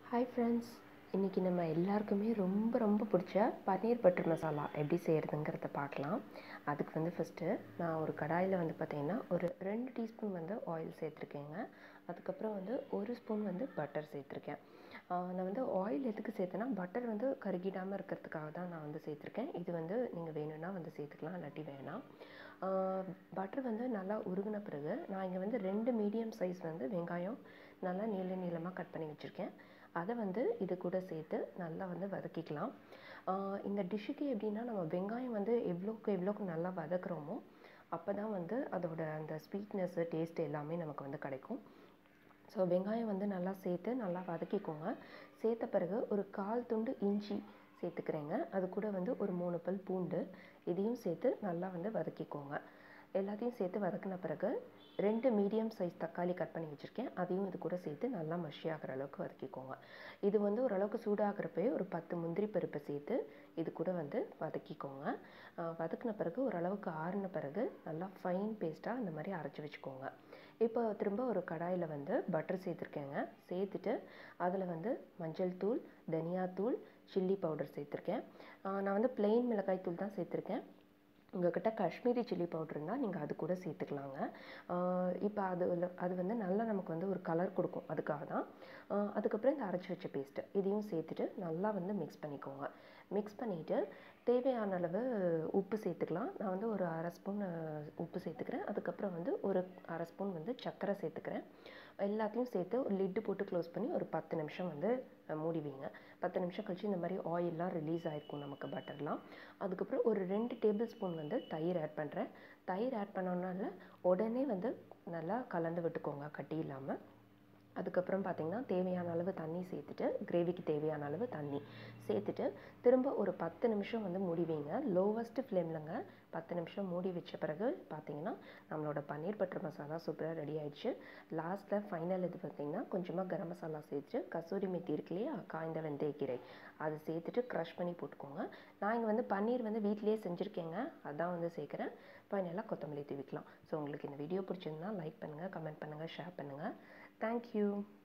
hi friends இன்றைக்கி நம்ம எல்லாருக்குமே ரொம்ப ரொம்ப பிடிச்ச பன்னீர் பட்டர் மசாலா எப்படி செய்கிறதுங்கிறத பார்க்கலாம் அதுக்கு வந்து ஃபஸ்ட்டு நான் ஒரு கடாயில் வந்து பார்த்திங்கன்னா ஒரு ரெண்டு டீஸ்பூன் வந்து ஆயில் சேர்த்துருக்கேங்க அதுக்கப்புறம் வந்து ஒரு ஸ்பூன் வந்து பட்டர் சேர்த்துருக்கேன் ஆஹ் நான் வந்து ஆயில் எதுக்கு சேர்த்தேன்னா பட்டர் வந்து கருகிடாமல் இருக்கிறதுக்காக தான் நான் வந்து சேர்த்துருக்கேன் இது வந்து நீங்கள் வேணும்னா வந்து சேர்த்துக்கலாம் இல்லாட்டி வேணாம் பட்டர் வந்து நல்லா உருகின பிறகு நான் இங்கே வந்து ரெண்டு மீடியம் சைஸ் வந்து வெங்காயம் நல்லா நீள நீளமாக கட் பண்ணி வச்சுருக்கேன் அதை வந்து இது கூட சேர்த்து நல்லா வந்து வதக்கிக்கலாம் ஆஹ் இந்த டிஷ்ஷுக்கு எப்படின்னா நம்ம வெங்காயம் வந்து எவ்வளோக்கு எவ்வளோக்கு நல்லா வதக்குறோமோ அப்போ தான் வந்து அதோட அந்த ஸ்வீட்னஸ்ஸு டேஸ்ட் எல்லாமே நமக்கு வந்து கிடைக்கும் ஸோ வெங்காயம் வந்து நல்லா சேர்த்து நல்லா வதக்கிக்கோங்க சேர்த்த பிறகு ஒரு கால் துண்டு இஞ்சி சேர்த்துக்கிறேங்க அது கூட வந்து ஒரு மூணு பல் பூண்டு இதையும் சேர்த்து நல்லா வந்து வதக்கிக்கோங்க எல்லாத்தையும் சேர்த்து வதக்கின பிறகு ரெண்டு மீடியம் சைஸ் தக்காளி கட் பண்ணி வச்சுருக்கேன் அதையும் இது கூட சேர்த்து நல்லா மஷி ஆகிற அளவுக்கு வதக்கிக்கோங்க இது வந்து ஓரளவுக்கு சூடாகிறப்பே ஒரு பத்து முந்திரி பருப்பை சேர்த்து இது கூட வந்து வதக்கிக்கோங்க ஆஹ் வதக்கின பிறகு ஓரளவுக்கு ஆறின பிறகு நல்லா ஃபைன் பேஸ்ட்டாக இந்த மாதிரி அரைச்சி வச்சுக்கோங்க இப்போ திரும்ப ஒரு கடாயில் வந்து பட்டர் சேர்த்துருக்கேங்க சேர்த்துட்டு அதில் வந்து மஞ்சள் தூள் தனியாத்தூள் சில்லி பவுடர் சேர்த்துருக்கேன் ஆஹ் நான் வந்து plain மிளகாய் தூள் தான் சேர்த்துருக்கேன் உங்கள்கிட்ட காஷ்மீரி சில்லி பவுடர் இருந்தால் நீங்கள் அது கூட சேர்த்துக்கலாங்க இப்போ அது இல்ல- அது வந்து நல்லா நமக்கு வந்து ஒரு கலர் கொடுக்கும் அதுக்காக தான் ஆஹ் அதுக்கப்புறம் இந்த அரைச்சி வச்ச பேஸ்ட்டு இதையும் சேர்த்துட்டு நல்லா வந்து மிக்ஸ் பண்ணிக்கோங்க மிக்ஸ் பண்ணிவிட்டு தேவையான அளவு உப்பு சேர்த்துக்கலாம் நான் வந்து ஒரு அரை ஸ்பூன் உப்பு சேர்த்துக்கிறேன் அதுக்கப்புறம் வந்து ஒரு அரை ஸ்பூன் வந்து சர்க்கரை சேர்த்துக்கிறேன் எல்லாத்தையும் சேர்த்து ஒரு லிட்டு போட்டு க்ளோஸ் பண்ணி ஒரு பத்து நிமிஷம் வந்து அஹ், மூடி வைங்க பத்து நிமிஷம் கழிச்சு இந்த மாதிரி ஆயிலெலாம் ரிலீஸ் ஆயிருக்கும் நமக்கு பட்டர்லாம் அதுக்கப்புறம் ஒரு ரெண்டு டேபிள் ஸ்பூன் வந்து தயிர் ஆட் பண்ணுறேன் தயிர் ஆட் பண்ணோன்னால உடனே வந்து நல்லா கலந்து விட்டுக்கோங்க கட்டி இல்லாமல் அதுக்கப்புறம் பார்த்தீங்கன்னா தேவையான அளவு தண்ணி சேர்த்துட்டு கிரேவிக்கு தேவையான அளவு தண்ணி சேர்த்துட்டு திரும்ப ஒரு பத்து நிமிஷம் வந்து மூடி வைங்க லோவஸ்ட் ஃப்ளேம்லங்க பத்து நிமிஷம் மூடி வச்ச பிறகு பார்த்தீங்கன்னா நம்மளோட பன்னீர் பட்டர் மசாலா சூப்பராக ரெடி ஆயிடுச்சு லாஸ்ட்டில் ஃபைனல் இது பார்த்தீங்கன்னா கொஞ்சமாக கரம் மசாலா சேர்த்துட்டு கசூரி மெத்தி இருக்கு இல்லையா காய்ந்த வெந்தயக்கீரை அதை சேர்த்துட்டு க்ரஷ் பண்ணி போட்டுக்கோங்க நான் இங்கே வந்து பன்னீர் வந்து வீட்டிலேயே செஞ்சுருக்கேங்க அதான் வந்து சேர்க்குறேன் ஃபைனலாக கொத்தமல்லி தூவிக்கலாம் ஸோ உங்களுக்கு இந்த வீடியோ பிடிச்சிருந்தா லைக் பண்ணுங்கள் கமெண்ட் பண்ணுங்கள் ஷேர் பண்ணுங்கள் தேங்க்யூ